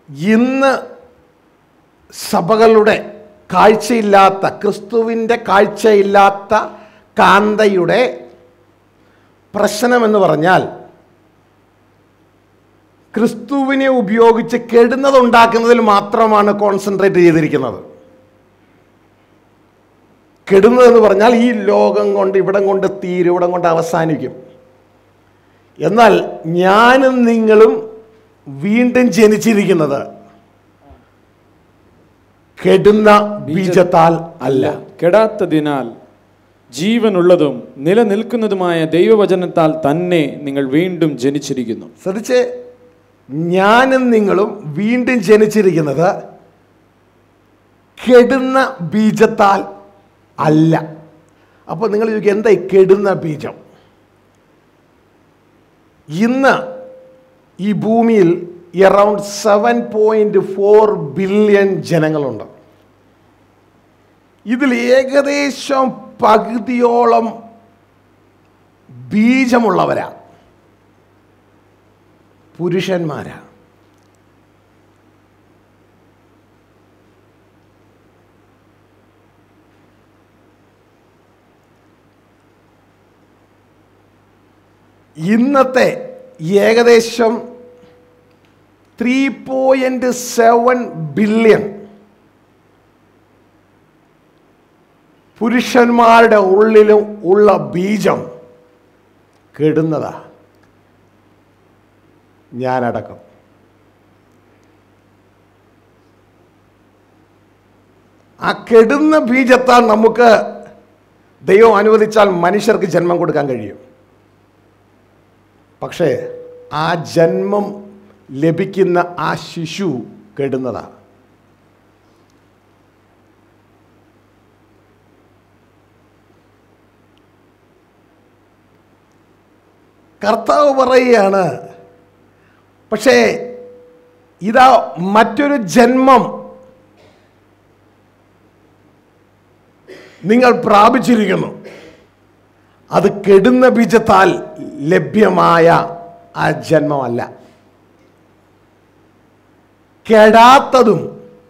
ഇന്ന് സഭകളുടെ കാഴ്ചയില്ലാത്ത ക്രിസ്തുവിൻ്റെ കാഴ്ചയില്ലാത്ത കാന്തയുടെ പ്രശ്നമെന്ന് പറഞ്ഞാൽ ക്രിസ്തുവിനെ ഉപയോഗിച്ച് കെടുന്നതുണ്ടാക്കുന്നതിൽ മാത്രമാണ് കോൺസെൻട്രേറ്റ് ചെയ്തിരിക്കുന്നത് കെടുന്നതെന്ന് പറഞ്ഞാൽ ഈ ലോകം കൊണ്ട് ഇവിടം കൊണ്ട് തീരും ഇവിടം കൊണ്ട് അവസാനിക്കും എന്നാൽ ഞാനും നിങ്ങളും വീണ്ടും ജനിച്ചിരിക്കുന്നത് കെടുന്ന ബീജത്താൽ അല്ല കെടാത്തതിനാൽ ജീവനുള്ളതും നിലനിൽക്കുന്നതുമായ ദൈവവചനത്താൽ തന്നെ നിങ്ങൾ വീണ്ടും ജനിച്ചിരിക്കുന്നു ശ്രദ്ധിച്ച് ഞാനും നിങ്ങളും വീണ്ടും ജനിച്ചിരിക്കുന്നത് കെടുന്ന ബീജത്താൽ അല്ല അപ്പോൾ നിങ്ങൾ ചോദിക്കും എന്താ ഈ കെടുന്ന ബീജം ഇന്ന് ഈ ഭൂമിയിൽ around seven point four billion ജനങ്ങളുണ്ട് ഇതിൽ ഏകദേശം പകുതിയോളം ബീജമുള്ളവരാ പുരുഷന്മാരാ ഇന്നത്തെ ഏകദേശം ത്രീ പോയിന്റ് സെവൻ ബില്യൺ പുരുഷന്മാരുടെ ഉള്ളിലും ഉള്ള ബീജം കെടുന്നതാ ഞാനടക്കം ആ കെടുന്ന ബീജത്താൽ നമുക്ക് ദൈവം അനുവദിച്ചാൽ മനുഷ്യർക്ക് ജന്മം കൊടുക്കാൻ കഴിയും പക്ഷേ ആ ജന്മം ലഭിക്കുന്ന ആ ശിശു കെടുന്നതാ കർത്താവ് പറയുകയാണ് പക്ഷേ ഇതാ മറ്റൊരു ജന്മം നിങ്ങൾ പ്രാപിച്ചിരിക്കുന്നു അത് കെടുന്ന ബീജത്താൽ ലഭ്യമായ ആ ജന്മമല്ല കെടാത്തതും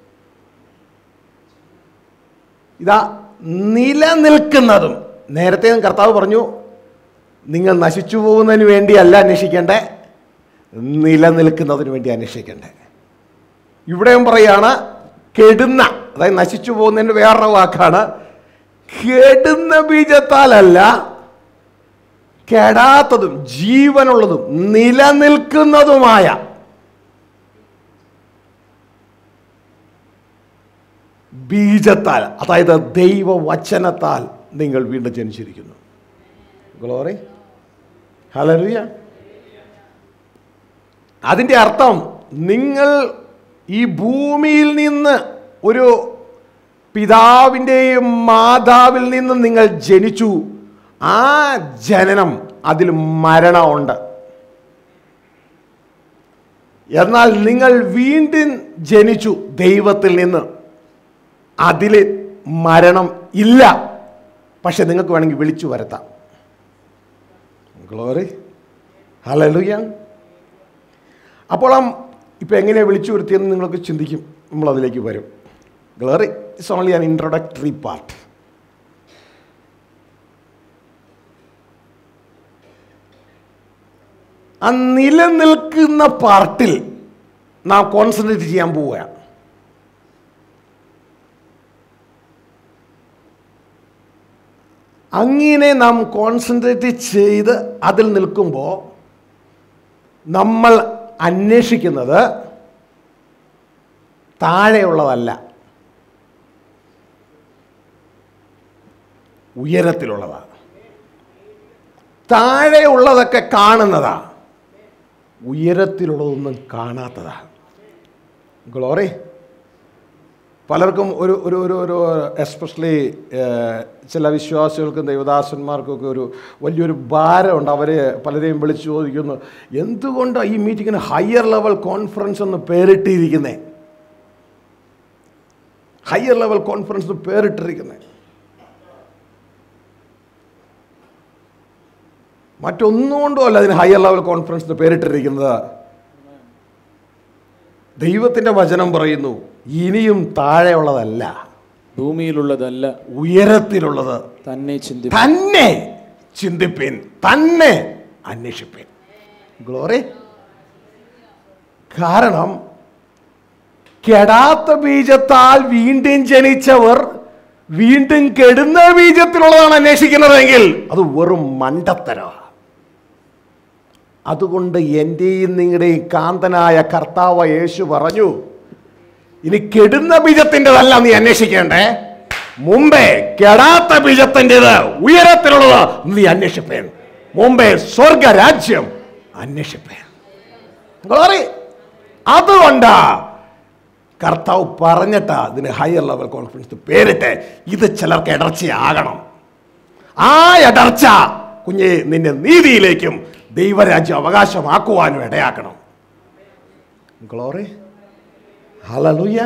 ഇതാ നിലനിൽക്കുന്നതും നേരത്തെ കർത്താവ് പറഞ്ഞു നിങ്ങൾ നശിച്ചു പോകുന്നതിന് വേണ്ടിയല്ല അന്വേഷിക്കേണ്ടേ നിലനിൽക്കുന്നതിന് വേണ്ടി അന്വേഷിക്കേണ്ടേ ഇവിടെയും പറയാണ് കെടുന്ന അതായത് നശിച്ചു പോകുന്നതിന് വേറൊരു വാക്കാണ് കെടുന്ന ബീജത്താലല്ല കെടാത്തതും ജീവനുള്ളതും നിലനിൽക്കുന്നതുമായ ബീജത്താൽ അതായത് ദൈവവചനത്താൽ നിങ്ങൾ വീണ്ടും ജനിച്ചിരിക്കുന്നു ഗ്ലോറി ഹലറിയ അതിൻ്റെ അർത്ഥം നിങ്ങൾ ഈ ഭൂമിയിൽ നിന്ന് ഒരു പിതാവിൻ്റെയും മാതാവിൽ നിന്നും നിങ്ങൾ ജനിച്ചു ആ ജനനം അതിൽ മരണമുണ്ട് എന്നാൽ നിങ്ങൾ വീണ്ടും ജനിച്ചു ദൈവത്തിൽ നിന്ന് അതിൽ മരണം ഇല്ല പക്ഷെ നിങ്ങൾക്ക് വേണമെങ്കിൽ വിളിച്ചു വരുത്താം ഗ്ലോറി ഹലലുയ അപ്പോൾ ആ ഇപ്പം എങ്ങനെയാണ് വിളിച്ചു വരുത്തിയെന്ന് നിങ്ങൾക്ക് ചിന്തിക്കും നമ്മൾ അതിലേക്ക് വരും glory it's only an introductory part ആ നിലനിൽക്കുന്ന പാർട്ടിൽ നാം കോൺസെൻട്രേറ്റ് ചെയ്യാൻ പോവുകയാണ് അങ്ങനെ നാം കോൺസെൻട്രേറ്റ് ചെയ്ത് അതിൽ നിൽക്കുമ്പോൾ നമ്മൾ അന്വേഷിക്കുന്നത് താഴെയുള്ളതല്ല ഉയരത്തിലുള്ളതാണ് താഴെയുള്ളതൊക്കെ കാണുന്നതാ ഉയരത്തിലുള്ളതൊന്നും കാണാത്തതാ ഗ്ലോറി പലർക്കും ഒരു ഒരു ഒരു ഒരു എസ്പെഷ്യലി ചില വിശ്വാസികൾക്കും ദൈവദാസന്മാർക്കും ഒക്കെ ഒരു വലിയൊരു ഭാരമുണ്ട് അവർ പലരെയും വിളിച്ചു ചോദിക്കുന്നു എന്തുകൊണ്ടാണ് ഈ മീറ്റിങ്ങിന് ഹയർ ലെവൽ കോൺഫറൻസ് എന്ന് പേരിട്ടിരിക്കുന്നേ ഹയർ ലെവൽ കോൺഫറൻസ് എന്ന് പേരിട്ടിരിക്കുന്നത് മറ്റൊന്നും കൊണ്ടുമല്ല അതിന് ഹയർ ലെവൽ കോൺഫറൻസ് എന്ന് പേരിട്ടിരിക്കുന്നത് ദൈവത്തിൻ്റെ വചനം പറയുന്നു ഇനിയും താഴെയുള്ളതല്ല ഭൂമിയിലുള്ളതല്ല ഉയരത്തിലുള്ളത് തന്നെ ചിന്തി തന്നെ ചിന്തിപ്പിൻ തന്നെ അന്വേഷിപ്പിൻ ഗ്ലോറി കാരണം കെടാത്ത ബീജത്താൽ വീണ്ടും ജനിച്ചവർ വീണ്ടും കെടുന്ന ബീജത്തിലുള്ളതാണ് അന്വേഷിക്കുന്നതെങ്കിൽ അത് വെറും മണ്ടത്തരമാണ് അതുകൊണ്ട് എൻ്റെയും നിങ്ങളുടെയും കാന്തനായ കർത്താവ് യേശു പറഞ്ഞു ഇനി കെടുന്ന ബീജത്തിൻ്റെതല്ല നീ അന്വേഷിക്കേണ്ടേ മുമ്പേ കെടാത്ത ബീജത്തിൻ്റെത് ഉയരത്തിലുള്ളത് നീ അന്വേഷിപ്പേൻ മുമ്പേ സ്വർഗരാജ്യം അന്വേഷിപ്പേൻ ഗ്ലോറി അതുകൊണ്ടാ കർത്താവ് പറഞ്ഞിട്ടാ ഇതിന് ഹയർ ലെവൽ കോൺഫിഡൻസ് പേരിട്ട് ഇത് ചിലർക്ക് ഇടർച്ചയാകണം ആ ഇടർച്ച കുഞ്ഞെ നിന്നെ നീതിയിലേക്കും ദൈവരാജ്യം അവകാശമാക്കുവാനും ഇടയാക്കണം ഗ്ലോറി ഹലലുയ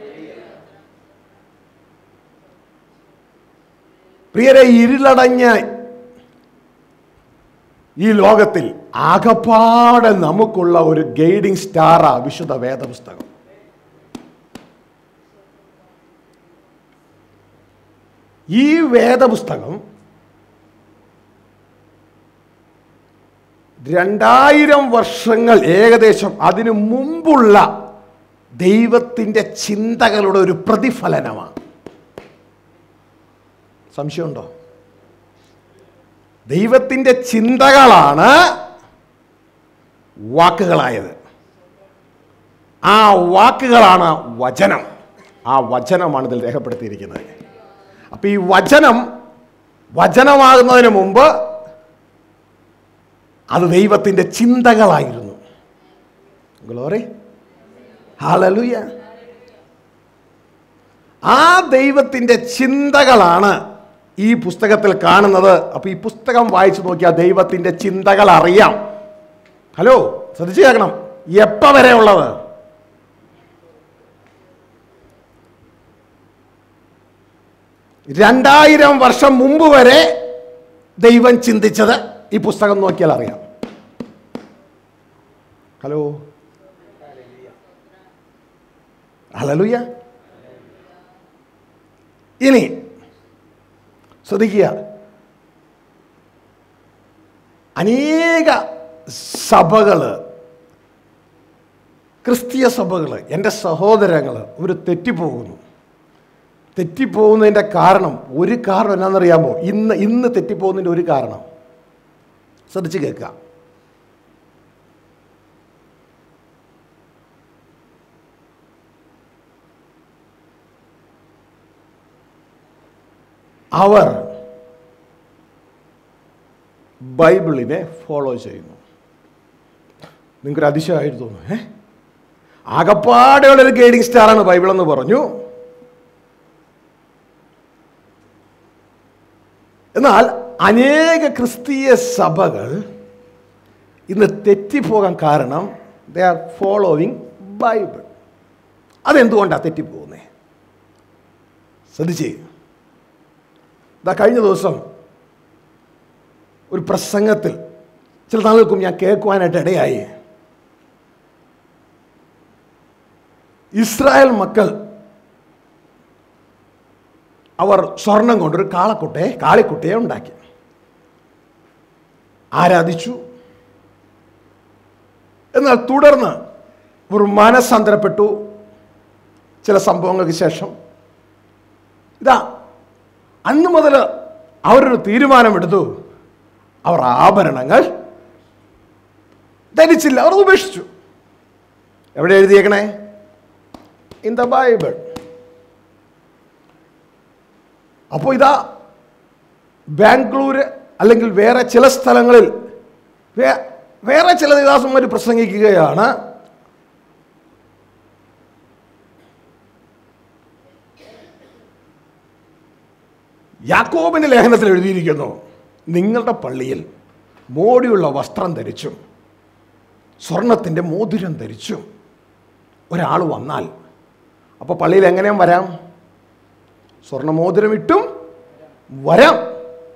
പ്രിയരെ ഇരുളടഞ്ഞ ഈ ലോകത്തിൽ ആകപ്പാടെ നമുക്കുള്ള ഒരു ഗൈഡിങ് സ്റ്റാറാ വിശുദ്ധ വേദപുസ്തകം ഈ വേദപുസ്തകം രണ്ടായിരം വർഷങ്ങൾ ഏകദേശം അതിനു മുമ്പുള്ള ദൈവത്തിൻ്റെ ചിന്തകളുടെ ഒരു പ്രതിഫലനമാണ് സംശയമുണ്ടോ ദൈവത്തിൻ്റെ ചിന്തകളാണ് വാക്കുകളായത് ആ വാക്കുകളാണ് വചനം ആ വചനമാണ് ഇതിൽ രേഖപ്പെടുത്തിയിരിക്കുന്നത് അപ്പം ഈ വചനം വചനമാകുന്നതിന് മുമ്പ് അത് ദൈവത്തിൻ്റെ ചിന്തകളായിരുന്നു ഗ്ലോറി ഹാലലുയ ആ ദൈവത്തിൻ്റെ ചിന്തകളാണ് ഈ പുസ്തകത്തിൽ കാണുന്നത് അപ്പോൾ ഈ പുസ്തകം വായിച്ചു നോക്കിയാൽ ദൈവത്തിൻ്റെ ചിന്തകൾ അറിയാം ഹലോ ശ്രദ്ധിച്ചു കേൾക്കണം എപ്പോൾ വരെ ഉള്ളത് രണ്ടായിരം വർഷം മുമ്പ് വരെ ദൈവം ചിന്തിച്ചത് ഈ പുസ്തകം നോക്കിയാൽ അറിയാം ഹലോ ഹലലുയ ഇനി ശ്രദ്ധിക്കുക അനേക സഭകൾ ക്രിസ്തീയ സഭകൾ എൻ്റെ സഹോദരങ്ങൾ അവർ തെറ്റിപ്പോകുന്നു തെറ്റിപ്പോകുന്നതിൻ്റെ കാരണം ഒരു കാരണം എന്നാണെന്നറിയാമോ ഇന്ന് ഇന്ന് തെറ്റിപ്പോകുന്നതിൻ്റെ ഒരു കാരണം ശ്രദ്ധിച്ച് കേൾക്കുക അവർ ബൈബിളിനെ ഫോളോ ചെയ്യുന്നു നിങ്ങൾക്കൊരു അതിശയമായിട്ട് തോന്നുന്നു ഏ ആകപ്പാടെയുള്ളൊരു ഗൈഡിങ് സ്റ്റാറാണ് ബൈബിൾ എന്ന് പറഞ്ഞു എന്നാൽ അനേക ക്രിസ്തീയ സഭകൾ ഇന്ന് തെറ്റിപ്പോകാൻ കാരണം ദേ ആർ ഫോളോവിങ് ബൈബിൾ അതെന്തുകൊണ്ടാണ് തെറ്റിപ്പോകുന്നത് ശ്രദ്ധിച്ചേ ഇതാ കഴിഞ്ഞ ദിവസം ഒരു പ്രസംഗത്തിൽ ചില നാളുകൾക്കും ഞാൻ കേൾക്കുവാനായിട്ട് ഇടയായി ഇസ്രായേൽ മക്കൾ അവർ സ്വർണം കൊണ്ടൊരു കാളക്കുട്ടയെ കാളിക്കുട്ടിയെ ഉണ്ടാക്കി ആരാധിച്ചു എന്നാൽ തുടർന്ന് ഒരു മനസ്സാന്തരപ്പെട്ടു ചില സംഭവങ്ങൾക്ക് ശേഷം ഇതാ അന്ന് മുതൽ അവരൊരു തീരുമാനമെടുത്തു അവർ ആഭരണങ്ങൾ ധരിച്ചില്ല അവർ ഉപേക്ഷിച്ചു എവിടെ എഴുതിയേക്കണേ ഇൻ ദ ബൈബിൾ അപ്പോൾ ഇതാ ബാംഗ്ലൂർ അല്ലെങ്കിൽ വേറെ ചില സ്ഥലങ്ങളിൽ വേ- വേറെ ചില ദേവദാസന്മാർ പ്രസംഗിക്കുകയാണ് യാക്കോബിന്റെ ലേഖനത്തിൽ എഴുതിയിരിക്കുന്നു നിങ്ങളുടെ പള്ളിയിൽ മോടിയുള്ള വസ്ത്രം ധരിച്ചും സ്വർണത്തിൻ്റെ മോതിരം ധരിച്ചും ഒരാൾ വന്നാൽ അപ്പോൾ പള്ളിയിൽ എങ്ങനെയും വരാം സ്വർണമോതിരം ഇട്ടും വരാം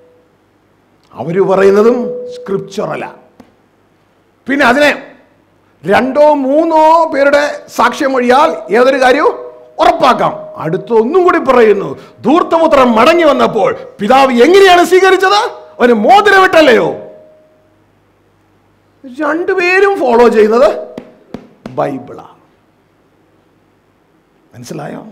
അവർ പറയുന്നതും സ്ക്രിപ്ചറല്ല പിന്നെ അതിനെ രണ്ടോ മൂന്നോ പേരുടെ സാക്ഷ്യം ഒഴിയാൽ ഏതൊരു കാര്യവും ഉറപ്പാക്കാം അടുത്ത ഒന്നും കൂടി പറയുന്നു ധൂർത്തപുത്രൻ മടങ്ങി വന്നപ്പോൾ പിതാവ് എങ്ങനെയാണ് സ്വീകരിച്ചത് ഒരു മോതിരവിട്ടല്ലയോ രണ്ടുപേരും ഫോളോ ചെയ്യുന്നത് ബൈബിളാ മനസ്സിലായോ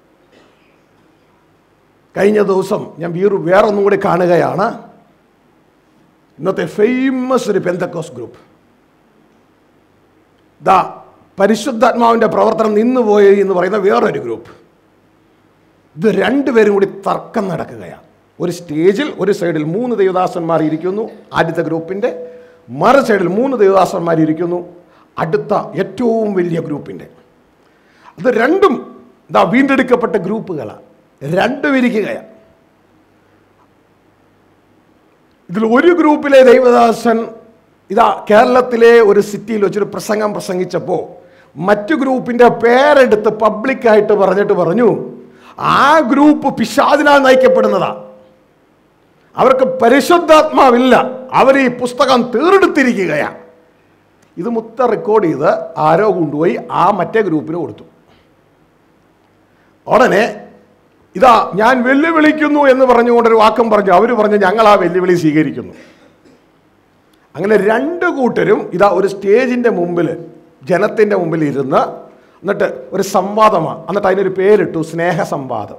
കഴിഞ്ഞ ദിവസം ഞാൻ വീർ വേറൊന്നും കൂടി കാണുകയാണ് ഇന്നത്തെ ഫേമസ് ഒരു പെന്തക്കോസ് ഗ്രൂപ്പ് ദാ പരിശുദ്ധാത്മാവിൻ്റെ പ്രവർത്തനം നിന്നുപോയി എന്ന് പറയുന്ന വേറൊരു ഗ്രൂപ്പ് ഇത് രണ്ടുപേരും കൂടി തർക്കം നടക്കുകയാണ് ഒരു സ്റ്റേജിൽ ഒരു സൈഡിൽ മൂന്ന് ദേവദാസന്മാർ ഇരിക്കുന്നു ആദ്യത്തെ ഗ്രൂപ്പിൻ്റെ മറു സൈഡിൽ മൂന്ന് ദേവദാസന്മാർ ഇരിക്കുന്നു അടുത്ത ഏറ്റവും വലിയ ഗ്രൂപ്പിൻ്റെ അത് രണ്ടും ഇതാ വീണ്ടെടുക്കപ്പെട്ട ഗ്രൂപ്പുകളാണ് രണ്ടും ഇരിക്കുകയാണ് ഇതിൽ ഒരു ഗ്രൂപ്പിലെ ദൈവദാസൻ ഇതാ കേരളത്തിലെ ഒരു സിറ്റിയിൽ വെച്ചൊരു പ്രസംഗം പ്രസംഗിച്ചപ്പോൾ മറ്റു ഗ്രൂപ്പിൻ്റെ പേരെടുത്ത് പബ്ലിക്കായിട്ട് പറഞ്ഞിട്ട് പറഞ്ഞു ആ ഗ്രൂപ്പ് പിശാദിനാൽ നയിക്കപ്പെടുന്നതാ അവർക്ക് പരിശുദ്ധാത്മാവില്ല അവർ ഈ പുസ്തകം തീർന്നെടുത്തിരിക്കുകയാണ് ഇത് മൊത്തം റെക്കോർഡ് ചെയ്ത് ആരോ കൊണ്ടുപോയി ആ മറ്റേ ഗ്രൂപ്പിന് കൊടുത്തു ഉടനെ ഇതാ ഞാൻ വെല്ലുവിളിക്കുന്നു എന്ന് പറഞ്ഞുകൊണ്ടൊരു വാക്കം പറഞ്ഞു അവർ പറഞ്ഞു ഞങ്ങൾ ആ വെല്ലുവിളി സ്വീകരിക്കുന്നു അങ്ങനെ രണ്ട് കൂട്ടരും ഇതാ ഒരു സ്റ്റേജിൻ്റെ മുമ്പിൽ ജനത്തിൻ്റെ മുമ്പിൽ ഇരുന്ന് എന്നിട്ട് ഒരു സംവാദമാണ് എന്നിട്ട് അതിനൊരു പേരിട്ടു സ്നേഹ സംവാദം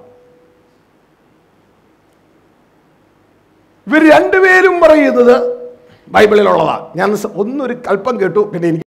ഇവർ രണ്ടുപേരും പറയുന്നത് ബൈബിളിലുള്ളതാ ഞാൻ ഒന്നൊരു കൽപ്പം കേട്ടു പിന്നെ എനിക്ക്